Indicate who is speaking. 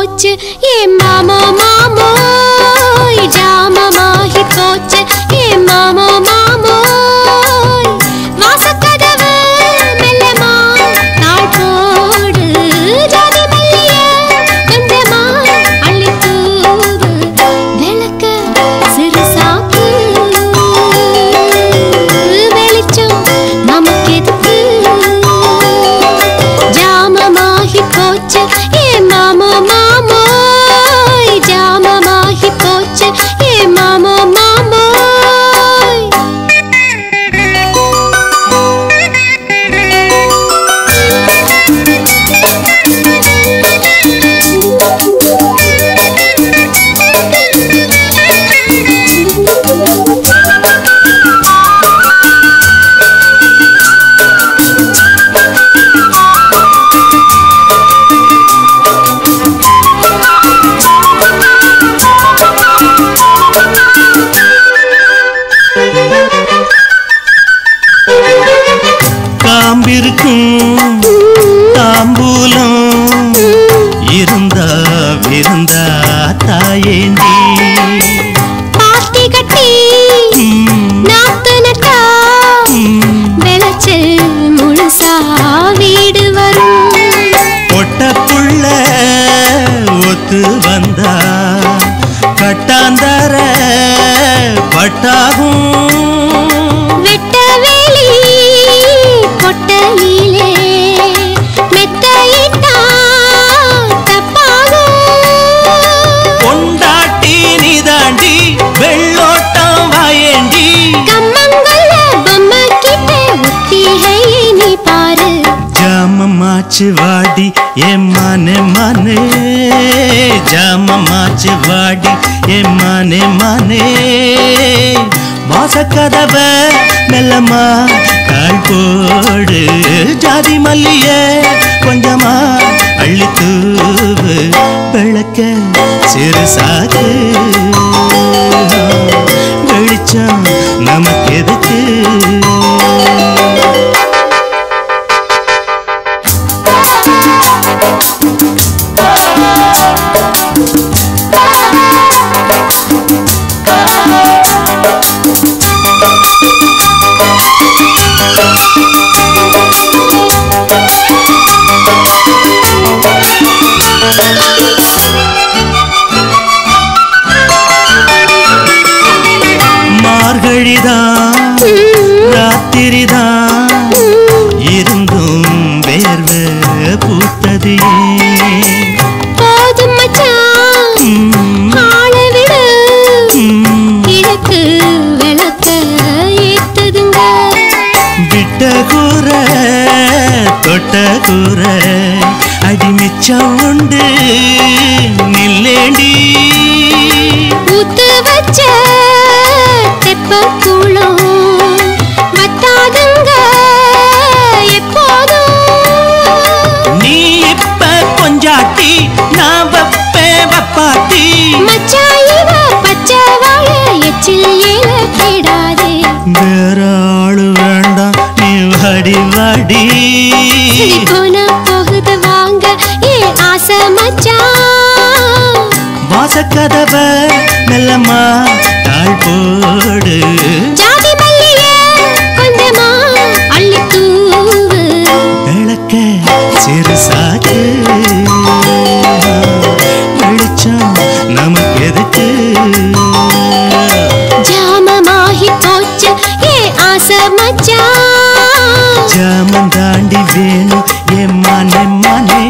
Speaker 1: போச்சு ஏ மாமோ மாமோ ஜாமமாகி போச்சு ஏ மாமோ மாமோ வாசக்கதவு மெல்லமா தாழ் போடு ஜாதி மல்லிய கொஞ்சமா அள்ளி தூவு விளக்க சிறுசாக்கு வெளிச்சம் நமக்கு எதுக்கு ஜாமமாகி போச்சு ஏ மாமோ மாமோ ஜாமமாகி போச்சு ஏ மாமோ மாமோ
Speaker 2: காம்பிருக்கும் தாம்பூலம் இருந்தா விருந்தா தாயேண்டி
Speaker 1: பாத்தி கட்டி நாத்து நட்டா விளைச்சல் முழுசா வீடு வரும்
Speaker 2: பொட்ட புள்ள ஒத்து வந்தா கட்டாந்தர பட்டாகும்
Speaker 1: வெட்ட வேலி கொட்டையிலே மெத்தையிட்டா தப்பாகும்
Speaker 2: கொண்டாட்டி நீதாண்டி வெள்ளோட்டம் வாயேண்டி
Speaker 1: கம்மங்கல்ல பொம்மை கிட்ட ஒத்திகையை நீ பாரு
Speaker 2: ஜாமமாச்சு வாடி ஏ மானே மானே ஜாமமாச்சு வாடி ஏ மானே மானே வாசக்கதவ மெல்லமா கால் போடு ஜாதி மல்லிய கொஞ்சமா அள்ளி தூவு விளக்க சிறுசாக்கு வெளிச்சம் நமக்கு எதுக்கு மார்கழிதான் ராத்திரிதான் இருந்தும் வேர்வை பூத்தது ஏன்?
Speaker 1: போதும் மச்சான்
Speaker 2: ம்,
Speaker 1: ஆளை விடு
Speaker 2: ம்,
Speaker 1: கிழக்கு விளக்க ஏத்துதுங்க
Speaker 2: விட்ட கூற தொட்ட கூற அடி மிச்சம் உண்டு நில்லேண்டி
Speaker 1: ஊத்து வச்ச தெப்ப கூளம் வத்தாதுங்க எப்போதும்
Speaker 2: நீ இப்ப கொஞ்சாட்டி நான் வப்பேன் வப்பாட்டி
Speaker 1: மச்சான் இவ பச்சை வாழ எச்சில் ஏல தேடாதே
Speaker 2: வேற ஆளு வேண்டாம் நீ வாடி வாடி
Speaker 1: சரி போனா போகுது வாங்க ஏ ஆசை மச்சான்
Speaker 2: வாசக்கதவ மெல்லமா தாழ் போடு
Speaker 1: ஜாதி மல்லிய கொஞ்சமா அள்ளி தூவு
Speaker 2: விளக்க சிறுசாக்கு வெளிச்சம் நமக்கு எதுக்கு
Speaker 1: ஜாமமாகி போச்சு ஏ ஆசை மச்சான்
Speaker 2: ஜாமம் தாண்டி வேணும் என் மனே மனே